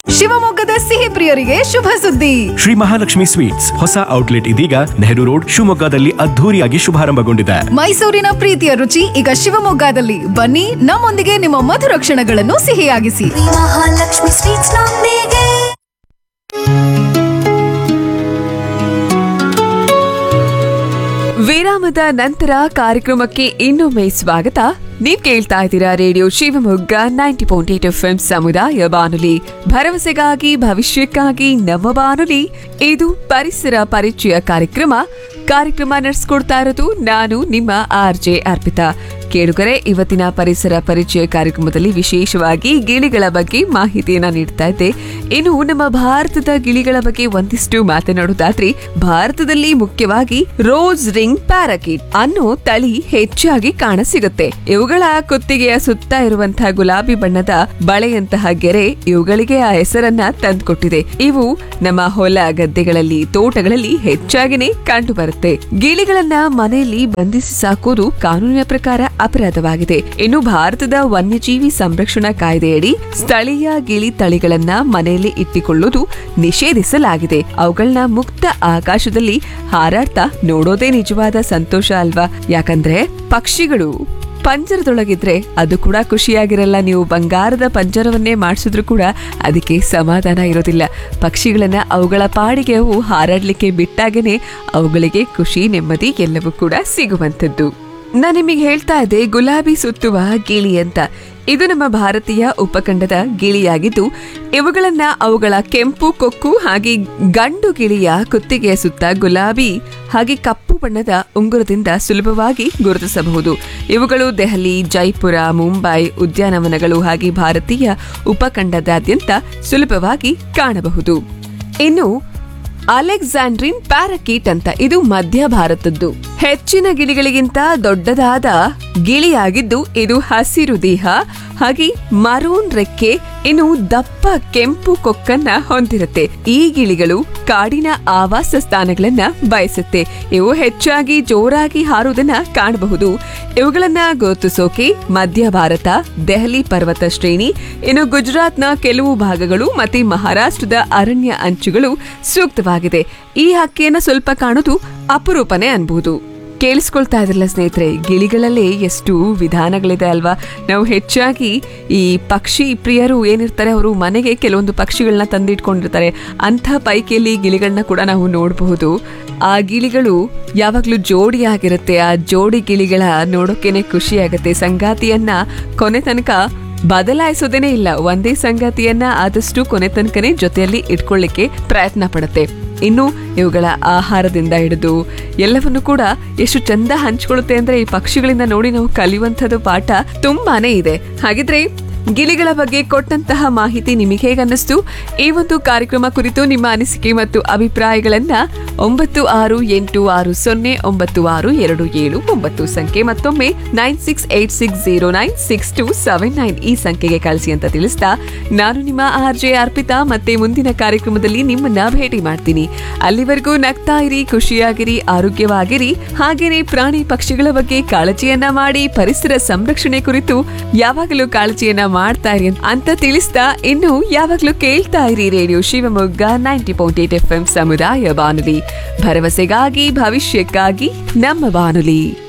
ಶಿವಮೊಗ್ಗದ ಸಿಹಿ ಪ್ರಿಯರಿಗೆ ಶುಭ ಸುದ್ದಿ ಶ್ರೀ ಮಹಾಲಕ್ಷ್ಮಿ ಸ್ವೀಟ್ಸ್ ಹೊಸ ಔಟ್ಲೆಟ್ ಇದೀಗ ನೆಹರು ರೋಡ್ ಶಿವಮೊಗ್ಗದಲ್ಲಿ ಅದ್ಧೂರಿಯಾಗಿ ಶುಭಾರಂಭಗೊಂಡಿದೆ ಮೈಸೂರಿನ ಪ್ರೀತಿಯ ರುಚಿ ಈಗ ಶಿವಮೊಗ್ಗದಲ್ಲಿ ಬನ್ನಿ ನಮ್ಮೊಂದಿಗೆ ನಿಮ್ಮ ಮಧುರ ಕ್ಷಣಗಳನ್ನು ಸಿಹಿಯಾಗಿಸಿ ಮಹಾಲಕ್ಷ್ಮಿ ಸ್ವೀಟ್ಸ್ ನೊಂದಿಗೆ ವಿರಾಮದ ನಂತರ ಕಾರ್ಯಕ್ರಮಕ್ಕೆ ಇನ್ನೊಮ್ಮೆ ಸ್ವಾಗತ ನೀವ್ ಕೇಳ್ತಾ ಇದ್ದೀರಾ radio Shivamogga ninety point eight F ಸಮುದಾಯ ಬಾನುಲಿ ಭರವಸೆಗಾಗಿ ಭವಿಷ್ಯಕ್ಕಾಗಿ ನಮ್ಮ ಬಾನುಲಿ ಇದು ಪರಿಸರ ಪರಿಚಯ ಕಾರ್ಯಕ್ರಮ ಕಾರ್ಯಕ್ರಮ ನಡೆಸ್ಕೊಡ್ತಾ ಇರೋದು ನಾನು ನಿಮ್ಮ ಆರ್ ಜೆ ಅರ್ಪಿತಾ ಕೇಳುಗರೆ ಇವತ್ತಿನ ಪರಿಸರ ಪರಿಚಯ ಕಾರ್ಯಕ್ರಮದಲ್ಲಿ ವಿಶೇಷವಾಗಿ ಗಿಳಿಗಳ ಬಗ್ಗೆ ಮಾಹಿತಿಯನ್ನ ನೀಡ್ತಾ ಇದ್ದೆ ಇನ್ನು ನಮ್ಮ ಭಾರತದ ಗಿಳಿಗಳ ಬಗ್ಗೆ ಒಂದಿಷ್ಟು ಮಾತನಾಡೋದಾದ್ರೆ ಭಾರತದಲ್ಲಿ ಮುಖ್ಯವಾಗಿ ರೋಸ್ ರಿಂಗ್ ಪ್ಯಾರಾಕಿಟ್ ಅನ್ನೋ ತಳಿ ಹೆಚ್ಚಾಗಿ ಕಾಣಸಿಗುತ್ತೆ ಇವುಗಳ ಕುತ್ತಿಗೆಯ ಸುತ್ತ ಇರುವಂತಹ ಗುಲಾಬಿ ಬಣ್ಣದ ಬಳೆಯಂತಹ ಗೆರೆ ಇವುಗಳಿಗೆ ಆ ಹೆಸರನ್ನ ತಂದ್ಕೊಟ್ಟಿದೆ ಇವು ನಮ್ಮ ಹೊಲ ಗದ್ದೆಗಳಲ್ಲಿ ತೋಟಗಳಲ್ಲಿ ಹೆಚ್ಚಾಗಿನೇ ಕಂಡು ಬರುತ್ತೆ ಗಿಳಿಗಳನ್ನ ಮನೆಯಲ್ಲಿ ಬಂಧಿಸಿ ಸಾಕೋದು ಕಾನೂನಿನ ಪ್ರಕಾರ ಅಪರಾಧವಾಗಿದೆ ಇನ್ನು ಭಾರತದ ವನ್ಯಜೀವಿ ಸಂರಕ್ಷಣಾ ಕಾಯ್ದೆಯಡಿ ಸ್ಥಳೀಯ ಗಿಳಿ ತಳಿಗಳನ್ನ ಮನೆಯಲ್ಲಿ ಇಟ್ಟುಕೊಳ್ಳುವುದು ನಿಷೇಧಿಸಲಾಗಿದೆ ಅವುಗಳನ್ನ ಮುಕ್ತ ಆಕಾಶದಲ್ಲಿ ಹಾರಾಡ್ತಾ ನೋಡೋದೇ ನಿಜವಾದ ಸಂತೋಷ ಅಲ್ವಾ ಯಾಕಂದ್ರೆ ಪಕ್ಷಿಗಳು ಪಂಜರದೊಳಗಿದ್ರೆ ಅದು ಕೂಡ ಖುಷಿಯಾಗಿರಲ್ಲ ನೀವು ಬಂಗಾರದ ಪಂಜರವನ್ನೇ ಮಾಡಿಸಿದ್ರು ಕೂಡ ಅದಕ್ಕೆ ಸಮಾಧಾನ ಇರೋದಿಲ್ಲ ಪಕ್ಷಿಗಳನ್ನ ಅವುಗಳ ಪಾಡಿಗೆ ಅವು ಹಾರಾಡ್ಲಿಕ್ಕೆ ಬಿಟ್ಟಾಗೇನೆ ಅವುಗಳಿಗೆ ಖುಷಿ ನೆಮ್ಮದಿ ಎಲ್ಲವೂ ಕೂಡ ಸಿಗುವಂಥದ್ದು ನಾನು ನಿಮಗೆ ಹೇಳ್ತಾ ಇದ್ದೆ ಗುಲಾಬಿ ಸುತ್ತುವ ಗಿಳಿ ಅಂತ ಇದು ನಮ್ಮ ಭಾರತೀಯ ಉಪಖಂಡದ ಗಿಳಿಯಾಗಿದ್ದು ಇವುಗಳನ್ನ ಅವುಗಳ ಕೆಂಪು ಕೊಕ್ಕು ಹಾಗೆ ಗಂಡು ಗಿಳಿಯ ಕುತ್ತಿಗೆಯ ಸುತ್ತ ಗುಲಾಬಿ ಹಾಗೆ ಕಪ್ಪು ಬಣ್ಣದ ಉಂಗುರದಿಂದ ಸುಲಭವಾಗಿ ಗುರುತಿಸಬಹುದು ಇವುಗಳು ದೆಹಲಿ ಜೈಪುರ ಮುಂಬೈ ಉದ್ಯಾನವನಗಳು ಹಾಗೆ ಭಾರತೀಯ ಉಪಖಂಡದಾದ್ಯಂತ ಸುಲಭವಾಗಿ ಕಾಣಬಹುದು ಇನ್ನು ಅಲೆಕ್ಸಾಂಡ್ರಿನ್ ಪ್ಯಾರಕೀಟ್ ಅಂತ ಇದು ಮಧ್ಯ ಭಾರತದ್ದು ಹೆಚ್ಚಿನ ಗಿಳಿಗಳಿಗಿಂತ ದೊಡ್ಡದಾದ ಗಿಳಿಯಾಗಿದ್ದು ಇದು ಹಸಿರು ದೇಹ ಹಾಗೆ ಮರೂನ್ ರೆಕ್ಕೆ ಇನ್ನು ದಪ್ಪ ಕೆಂಪು ಕೊಕ್ಕನ್ನ ಹೊಂದಿರುತ್ತೆ ಈ ಗಿಳಿಗಳು ಕಾಡಿನ ಆವಾಸ ಸ್ಥಾನಗಳನ್ನ ಬಯಸುತ್ತೆ ಇವು ಹೆಚ್ಚಾಗಿ ಜೋರಾಗಿ ಹಾರುವುದನ್ನ ಕಾಣಬಹುದು ಇವುಗಳನ್ನ ಗುರುತಿಸೋಕೆ ಮಧ್ಯ ಭಾರತ ದೆಹಲಿ ಪರ್ವತ ಶ್ರೇಣಿ ಇನ್ನು ಗುಜರಾತ್ನ ಕೆಲವು ಭಾಗಗಳು ಮತ್ತೆ ಮಹಾರಾಷ್ಟ್ರದ ಅರಣ್ಯ ಅಂಚುಗಳು ಸೂಕ್ತವಾಗಿದೆ ಈ ಹಕ್ಕಿಯನ್ನ ಸ್ವಲ್ಪ ಕಾಣೋದು ಅಪರೂಪನೇ ಅನ್ಬಹುದು ಕೇಳಿಸ್ಕೊಳ್ತಾ ಇದ್ರಲ್ಲ ಸ್ನೇಹಿತರೆ ಗಿಳಿಗಳಲ್ಲೇ ಎಷ್ಟು ವಿಧಾನಗಳಿದೆ ಅಲ್ವಾ ನಾವು ಹೆಚ್ಚಾಗಿ ಈ ಪಕ್ಷಿ ಪ್ರಿಯರು ಏನಿರ್ತಾರೆ ಅವರು ಮನೆಗೆ ಕೆಲವೊಂದು ಪಕ್ಷಿಗಳನ್ನ ತಂದಿಟ್ಕೊಂಡಿರ್ತಾರೆ ಅಂಥ ಪೈಕಿಯಲ್ಲಿ ಗಿಳಿಗಳನ್ನ ಕೂಡ ನಾವು ನೋಡಬಹುದು ಆ ಗಿಳಿಗಳು ಯಾವಾಗಲೂ ಜೋಡಿಯಾಗಿರುತ್ತೆ ಆ ಜೋಡಿ ಗಿಳಿಗಳ ನೋಡೋಕೆನೆ ಖುಷಿ ಆಗುತ್ತೆ ಸಂಗಾತಿಯನ್ನ ಕೊನೆ ತನಕ ಬದಲಾಯಿಸೋದೇನೇ ಇಲ್ಲ ಒಂದೇ ಸಂಗಾತಿಯನ್ನ ಆದಷ್ಟು ಕೊನೆ ತನಕನೇ ಜೊತೆಯಲ್ಲಿ ಇಟ್ಕೊಳ್ಳಿಕ್ಕೆ ಪ್ರಯತ್ನ ಪಡುತ್ತೆ ಇನ್ನು ಇವುಗಳ ಆಹಾರದಿಂದ ಹಿಡಿದು ಎಲ್ಲವನ್ನು ಕೂಡ ಎಷ್ಟು ಚಂದ ಹಂಚ್ಕೊಳ್ಳುತ್ತೆ ಅಂದ್ರೆ ಈ ಪಕ್ಷಿಗಳಿಂದ ನೋಡಿ ನಾವು ಕಲಿಯುವಂಥದ್ದು ಪಾಠ ತುಂಬಾನೇ ಇದೆ ಹಾಗಿದ್ರೆ ಗಿಳಿಗಳ ಬಗ್ಗೆ ಕೊಟ್ಟಂತಹ ಮಾಹಿತಿ ನಿಮಗೆ ಹೇಗನ್ನಿಸ್ತು ಈ ಒಂದು ಕಾರ್ಯಕ್ರಮ ಕುರಿತು ನಿಮ್ಮ ಅನಿಸಿಕೆ ಮತ್ತು ಅಭಿಪ್ರಾಯಗಳನ್ನ ಒಂಬತ್ತು ಆರು ಎಂಟು ಆರು ಸೊನ್ನೆ ಒಂಬತ್ತು ಆರು ಎರಡು ಏಳು ಒಂಬತ್ತು ಸಂಖ್ಯೆ ಮತ್ತೊಮ್ಮೆ nine six eight six zero nine six two seven nine ಈ ಸಂಖ್ಯೆಗೆ ಕಳಿಸಿ ಅಂತ ತಿಳಿಸ್ತಾ ನಾನು ನಿಮ್ಮ ಆರ್ ಜೆ ಅರ್ಪಿತಾ ಮತ್ತೆ ಮುಂದಿನ ಕಾರ್ಯಕ್ರಮದಲ್ಲಿ ನಿಮ್ಮನ್ನ ಭೇಟಿ ಮಾಡ್ತೀನಿ ಅಲ್ಲಿವರೆಗೂ ನಗ್ತಾ ಇರಿ ಖುಷಿಯಾಗಿರಿ ಆರೋಗ್ಯವಾಗಿರಿ ಹಾಗೇನೆ ಪ್ರಾಣಿ ಪಕ್ಷಿಗಳ ಬಗ್ಗೆ ಕಾಳಜಿಯನ್ನ ಮಾಡಿ ಪರಿಸರ ಸಂರಕ್ಷಣೆ ಕುರಿತು ಯಾವಾಗಲೂ ಕಾಳಜಿಯನ್ನ ಮಾಡ್ತಾ ಇರಿ ಅಂತ ತಿಳಿಸ್ತಾ ಇನ್ನು ಯಾವಾಗಲೂ ಕೇಳ್ತಾ ಇರಿ radio Shivamogga ninety point eight F M ಸಮುದಾಯ ಬಾನುಲಿ ಭರವಸೆಗಾಗಿ ಭವಿಷ್ಯಕ್ಕಾಗಿ ನಮ್ಮ ಬಾನುಲಿ